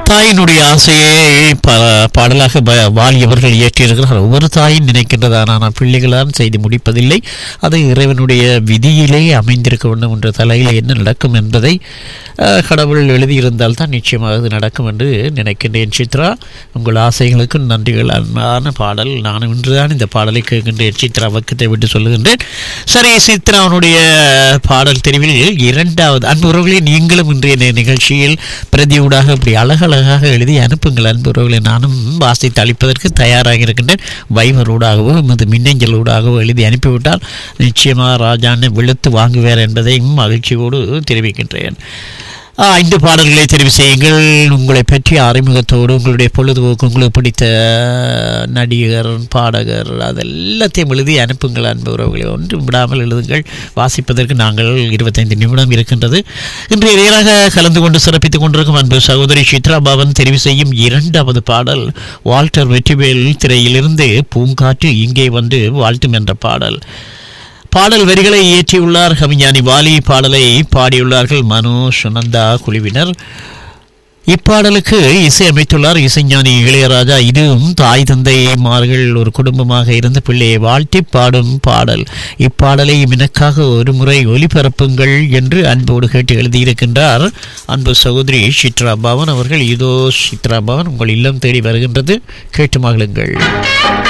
தாயினுடைய ஆசையை ப- பாடலாக ப- வாலியவர்கள் இயற்றியிருக்கிறார் ஒவ்வொரு தாயும் நினைக்கின்றதான் ஆனால் பிள்ளைகளால் செய்து முடிப்பதில்லை அது இறைவனுடைய விதியிலே அமைந்திருக்க வேண்டும் என்ற தலையில் என்ன நடக்கும் என்பதை அஹ், கடவுள் எழுதியிருந்தால் தான் நிச்சயமாக அது நடக்கும் என்று நினைக்கின்றேன் சித்ரா உங்கள் ஆசைகளுக்கு நன்றிகள் அன்பான பாடல் நானும் இன்றுதான் இந்த பாடலை கேட்கின்றேன் சித்ரா பக்கத்தை விட்டு சொல்லுகின்றேன் சரி சித்ராவுடைய பாடல் தெரிவில் இரண்டாவது அன்புறவுகளே நீங்களும் இன்றைய நி- நிகழ்ச்சியில் பிரதியூடாக இப்படி அழகழகாக எழுதி அனுப்புங்கள் அன்புறவுகளை நானும் வாசித்து அளிப்பதற்கு தயாராக இருக்கின்றேன் வைவரூடாகவோ எமது மின்னஞ்சலூடாகவோ எழுதி அனுப்பிவிட்டால் நிச்சயமாக ராஜான்னு வெளுத்து வாங்குவார் என்பதையும் மகிழ்ச்சியோடு தெரிவிக்கின்றேன் ஆ, ஐந்து பாடல்களை தெரிவு செய்யுங்கள் உங்களை பற்றிய அறிமுகத்தோடு உங்களுடைய பொழுதுபோக்கு உங்களுக்கு பிடித்த நடிகர் பாடகர் அதெல்லாத்தையும் எழுதி அனுப்புங்கள் அன்பு உறவுகளை ஒன்றும் விடாமல் எழுதுங்கள் வாசிப்பதற்கு நாங்கள் இருபத்தைந்து நிமிடம் இருக்கின்றது இன்றைய நேராக கலந்து கொண்டு சிறப்பித்துக் கொண்டிருக்கும் அன்பு சகோதரி சித்ரா பவன் தெரிவு செய்யும் இரண்டாவது பாடல் வால்டர் வெற்றிவேல் திரையிலிருந்து பூங்காற்று இங்கே வந்து வாழ்த்தும் என்ற பாடல் பாடல் வரிகளை இயற்றியுள்ளார் கவிஞானி வாலி பாடலை பாடியுள்ளார்கள் மனோ சுனந்தா குழுவினர் இப்பாடலுக்கு இசையமைத்துள்ளார் இசைஞானி இளையராஜா இதுவும் தாய் தந்தைமார்கள் ஒரு குடும்பமாக இருந்து பிள்ளையை வாழ்த்தி பாடும் பாடல் இப்பாடலை எனக்காக ஒரு முறை ஒலிபரப்புங்கள் என்று அன்போடு கேட்டு எழுதியிருக்கின்றார் அன்பு சகோதரி சித்ரா பவன் அவர்கள் இதோ சித்ரா பவன் உங்கள் இல்லம் தேடி வருகின்றது கேட்டு மகிழுங்கள்